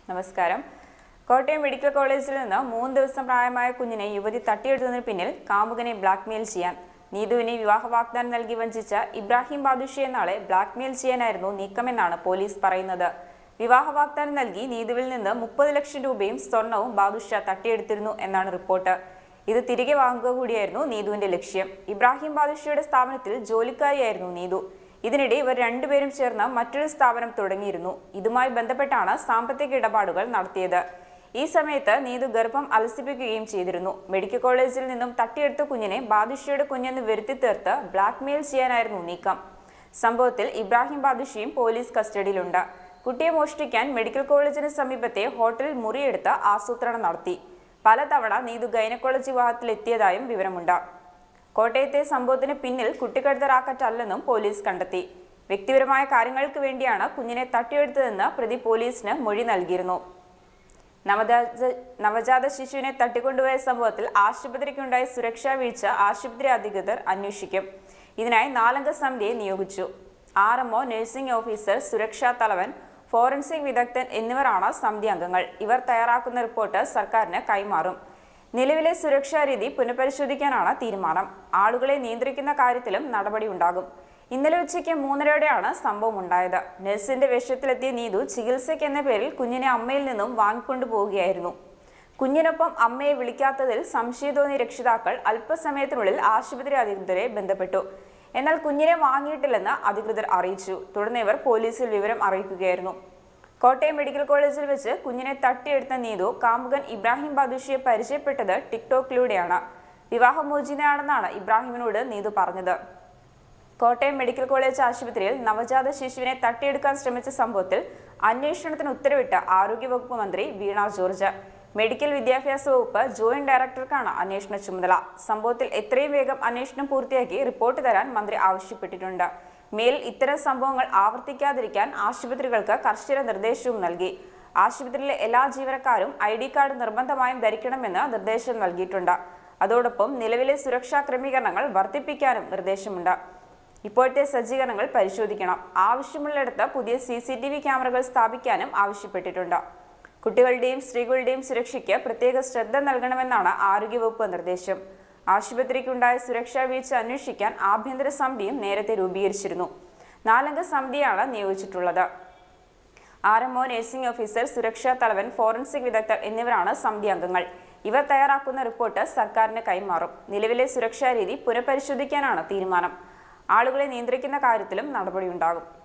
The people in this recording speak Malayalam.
നമസ്കാരം കോട്ടയം മെഡിക്കൽ കോളേജിൽ നിന്ന് മൂന്ന് ദിവസം പ്രായമായ കുഞ്ഞിനെ യുവതി തട്ടിയെടുത്തതിന് പിന്നിൽ കാമുകനെ ബ്ലാക്ക്മെയിൽ ചെയ്യാൻ നീതുവിനെ വിവാഹ വാഗ്ദാനം നൽകി വഞ്ചിച്ച ഇബ്രാഹിം ബാദുഷി എന്നാളെ ബ്ലാക്ക്മെയിൽ ചെയ്യാനായിരുന്നു നീക്കമെന്നാണ് പോലീസ് പറയുന്നത് വിവാഹ വാഗ്ദാനം നൽകി നീതുവിൽ നിന്ന് മുപ്പത് ലക്ഷം രൂപയും സ്വർണവും ബാദുഷ തട്ടിയെടുത്തിരുന്നു എന്നാണ് റിപ്പോർട്ട് ഇത് തിരികെ വാങ്ങുക കൂടിയായിരുന്നു നീതുവിന്റെ ലക്ഷ്യം ഇബ്രാഹിം ബാദുഷയുടെ സ്ഥാപനത്തിൽ ജോലിക്കാരിയായിരുന്നു നീതു ഇതിനിടെ ഇവർ രണ്ടുപേരും ചേർന്ന് മറ്റൊരു സ്ഥാപനം തുടങ്ങിയിരുന്നു ഇതുമായി ബന്ധപ്പെട്ടാണ് സാമ്പത്തിക ഇടപാടുകൾ നടത്തിയത് ഈ സമയത്ത് നീതു ഗർഭം അലസിപ്പിക്കുകയും ചെയ്തിരുന്നു മെഡിക്കൽ കോളേജിൽ നിന്നും തട്ടിയെടുത്ത കുഞ്ഞിനെ ബാദുഷയുടെ കുഞ്ഞെന്ന് വരുത്തി തീർത്ത് ബ്ലാക്ക്മെയിൽ ചെയ്യാനായിരുന്നു നീക്കം സംഭവത്തിൽ ഇബ്രാഹിം ബാദുഷിയും പോലീസ് കസ്റ്റഡിയിലുണ്ട് കുട്ടിയെ മോഷ്ടിക്കാൻ മെഡിക്കൽ കോളേജിന് സമീപത്തെ ഹോട്ടലിൽ മുറിയെടുത്ത് ആസൂത്രണം നടത്തി പലതവണ നീതു ഗൈനക്കോളജി വിഭാഗത്തിലെത്തിയതായും വിവരമുണ്ട് കോട്ടയത്തെ സംഭവത്തിന് പിന്നിൽ കുട്ടിക്കടുത്ത റാക്കറ്റല്ലെന്നും പോലീസ് കണ്ടെത്തി വ്യക്തിപരമായ കാര്യങ്ങൾക്ക് വേണ്ടിയാണ് കുഞ്ഞിനെ തട്ടിയെടുത്തതെന്ന് പ്രതി പോലീസിന് മൊഴി നൽകിയിരുന്നു നവജാത നവജാത ശിശുവിനെ തട്ടിക്കൊണ്ടുപോയ സംഭവത്തിൽ ആശുപത്രിക്കുണ്ടായ സുരക്ഷാ വീഴ്ച ആശുപത്രി അധികൃതർ അന്വേഷിക്കും ഇതിനായി നാലംഗ സമിതിയെ നിയോഗിച്ചു ആർ എംഒ നഴ്സിംഗ് ഓഫീസർ സുരക്ഷാ തലവൻ ഫോറൻസിക് വിദഗ്ധൻ എന്നിവരാണ് സമിതി അംഗങ്ങൾ ഇവർ തയ്യാറാക്കുന്ന റിപ്പോർട്ട് സർക്കാരിന് കൈമാറും നിലവിലെ സുരക്ഷാ രീതി പുനഃപരിശോധിക്കാനാണ് തീരുമാനം ആളുകളെ നിയന്ത്രിക്കുന്ന കാര്യത്തിലും നടപടിയുണ്ടാകും ഇന്നലെ ഉച്ചയ്ക്ക് മൂന്നരയോടെയാണ് സംഭവം ഉണ്ടായത് നഴ്സിന്റെ വേഷത്തിലെത്തിയ നീതു ചികിത്സയ്ക്ക് എന്ന പേരിൽ കുഞ്ഞിനെ അമ്മയിൽ നിന്നും വാങ്ങിക്കൊണ്ടു പോവുകയായിരുന്നു കുഞ്ഞിനൊപ്പം അമ്മയെ വിളിക്കാത്തതിൽ സംശയം തോന്നിയ രക്ഷിതാക്കൾ അല്പസമയത്തിനുള്ളിൽ ആശുപത്രി അധികൃതരെ ബന്ധപ്പെട്ടു എന്നാൽ കുഞ്ഞിനെ വാങ്ങിയിട്ടില്ലെന്ന് അധികൃതർ അറിയിച്ചു തുടർന്ന് ഇവർ പോലീസിൽ വിവരം അറിയിക്കുകയായിരുന്നു കോട്ടയം മെഡിക്കൽ കോളേജിൽ വെച്ച് കുഞ്ഞിനെ തട്ടിയെടുത്ത നീതു കാമുകൻ ഇബ്രാഹിം ബാദുഷിയെ പരിചയപ്പെട്ടത് ടിക്ടോക്കിലൂടെയാണ് വിവാഹമോചിതയാണെന്നാണ് ഇബ്രാഹിമിനോട് നീതു പറഞ്ഞത് കോട്ടയം മെഡിക്കൽ കോളേജ് ആശുപത്രിയിൽ നവജാത ശിശുവിനെ തട്ടിയെടുക്കാൻ ശ്രമിച്ച സംഭവത്തിൽ അന്വേഷണത്തിന് ഉത്തരവിട്ട ആരോഗ്യവകുപ്പ് മന്ത്രി വീണ ജോർജ് മെഡിക്കൽ വിദ്യാഭ്യാസ വകുപ്പ് ജോയിന്റ് ഡയറക്ടർക്കാണ് അന്വേഷണ ചുമതല സംഭവത്തിൽ എത്രയും വേഗം അന്വേഷണം പൂർത്തിയാക്കി റിപ്പോർട്ട് തരാൻ മന്ത്രി ആവശ്യപ്പെട്ടിട്ടുണ്ട് മേൽ ഇത്തരം സംഭവങ്ങൾ ആവർത്തിക്കാതിരിക്കാൻ ആശുപത്രികൾക്ക് കർശന നിർദ്ദേശവും നൽകി ആശുപത്രിയിലെ എല്ലാ ജീവനക്കാരും ഐ ഡി കാർഡ് നിർബന്ധമായും ധരിക്കണമെന്ന് നിർദ്ദേശം നൽകിയിട്ടുണ്ട് അതോടൊപ്പം നിലവിലെ സുരക്ഷാ ക്രമീകരണങ്ങൾ വർദ്ധിപ്പിക്കാനും നിർദ്ദേശമുണ്ട് ഇപ്പോഴത്തെ സജ്ജീകരണങ്ങൾ പരിശോധിക്കണം ആവശ്യമുള്ളിടത്ത് പുതിയ സി സി ടി വി ക്യാമറകൾ സ്ഥാപിക്കാനും ആവശ്യപ്പെട്ടിട്ടുണ്ട് കുട്ടികളുടെയും സ്ത്രീകളുടെയും സുരക്ഷയ്ക്ക് പ്രത്യേക ശ്രദ്ധ നൽകണമെന്നാണ് ആരോഗ്യവകുപ്പ് നിർദ്ദേശം ആശുപത്രിക്കുണ്ടായ സുരക്ഷാ വീഴ്ച അന്വേഷിക്കാൻ ആഭ്യന്തര സമിതിയും നേരത്തെ രൂപീകരിച്ചിരുന്നു നാലംഗ സമിതിയാണ് നിയോഗിച്ചിട്ടുള്ളത് ആർ എംഒ നഴ്സിംഗ് ഓഫീസർ സുരക്ഷാ തലവൻ ഫോറൻസിക് വിദഗ്ധർ എന്നിവരാണ് സമിതി അംഗങ്ങൾ ഇവർ തയ്യാറാക്കുന്ന റിപ്പോർട്ട് സർക്കാരിന് കൈമാറും നിലവിലെ സുരക്ഷാ രീതി പുനഃപരിശോധിക്കാനാണ് തീരുമാനം ആളുകളെ നിയന്ത്രിക്കുന്ന കാര്യത്തിലും നടപടിയുണ്ടാകും